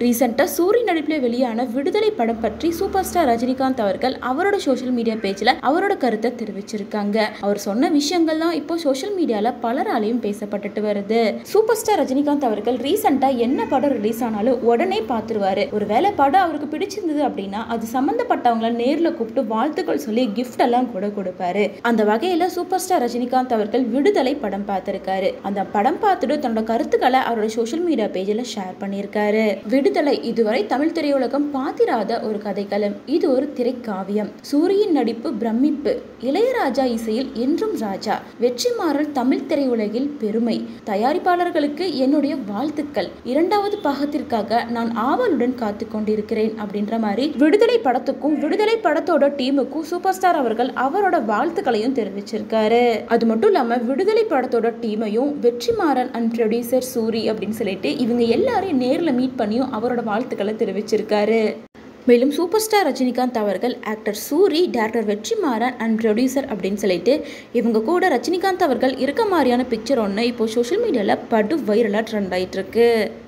ரீசெண்டாக சூரி நடிப்பில் வெளியான விடுதலை படம் பற்றி சூப்பர் ஸ்டார் ரஜினிகாந்த் அவர்கள் அவரோட சோஷியல் மீடியா பேஜில் அவரோட கருத்தை தெரிவிச்சிருக்காங்க அவர் சொன்ன விஷயங்கள் தான் இப்போ சோஷியல் மீடியாவில் பலராலையும் பேசப்பட்டுட்டு வருது சூப்பர் ஸ்டார் ரஜினிகாந்த் அவர்கள் ரீசெண்டாக என்ன படம் ரிலீஸ் ஆனாலும் உடனே பார்த்துருவாரு ஒரு வேளை படம் அவருக்கு பிடிச்சிருந்தது அப்படின்னா அது சம்மந்தப்பட்டவங்கள நேரில் கூப்பிட்டு வாழ்த்துக்கள் சொல்லி கிஃப்ட் எல்லாம் கூட கொடுப்பாரு அந்த வகையில் சூப்பர் ஸ்டார் ரஜினிகாந்த் அவர்கள் விடுதலை படம் பார்த்துருக்காரு அந்த படம் பார்த்துட்டு தன்னோட கருத்துக்களை அவரோட சோஷியல் மீடியா பேஜில் ஷேர் பண்ணியிருக்காரு விடுதலை இதுவரை தமிழ் திரையுலகம் பார்த்திராத ஒரு கதைக்களம் இது ஒரு திரைக்காவியம் சூரியின் நடிப்பு பிரமிப்பு இளையராஜா இசையில் என்றும் ராஜா வெற்றிமாறல் தமிழ் திரையுலகில் பெருமை தயாரிப்பாளர்களுக்கு என்னுடைய வாழ்த்துக்கள் இரண்டாவது பாகத்திற்காக நான் ஆவலுடன் காத்து கொண்டிருக்கிறேன் அப்படின்ற மாதிரி விடுதலை படத்துக்கும் விடுதலை படத்தோட டீமுக்கும் சூப்பர் ஸ்டார் அவர்கள் அவரோட வாழ்த்துக்களையும் தெரிவிச்சிருக்காரு அது மட்டும் இல்லாம விடுதலை படத்தோட டீமையும் வெற்றிமாறன் அண்ட் ப்ரொடியூசர் சூரி அப்படின்னு சொல்லிட்டு இவங்க எல்லாரையும் நேரில் மீட் பண்ணியும் அவரோட வாழ்த்துக்களை தெரிவிச்சிருக்காரு மேலும் சூப்பர் ஸ்டார் ரஜினிகாந்த் அவர்கள் actor Soori director Vetrimaaran and producer அப்படின்னு சொல்லிட்டு இவங்க கூட ரஜினிகாந்த் அவர்கள் இருக்க மாதிரியான பிக்சர் ஒன்று இப்போ சோஷியல் மீடியாவில் படு வைரலாக ட்ரெண்ட் ஆயிட்டு இருக்கு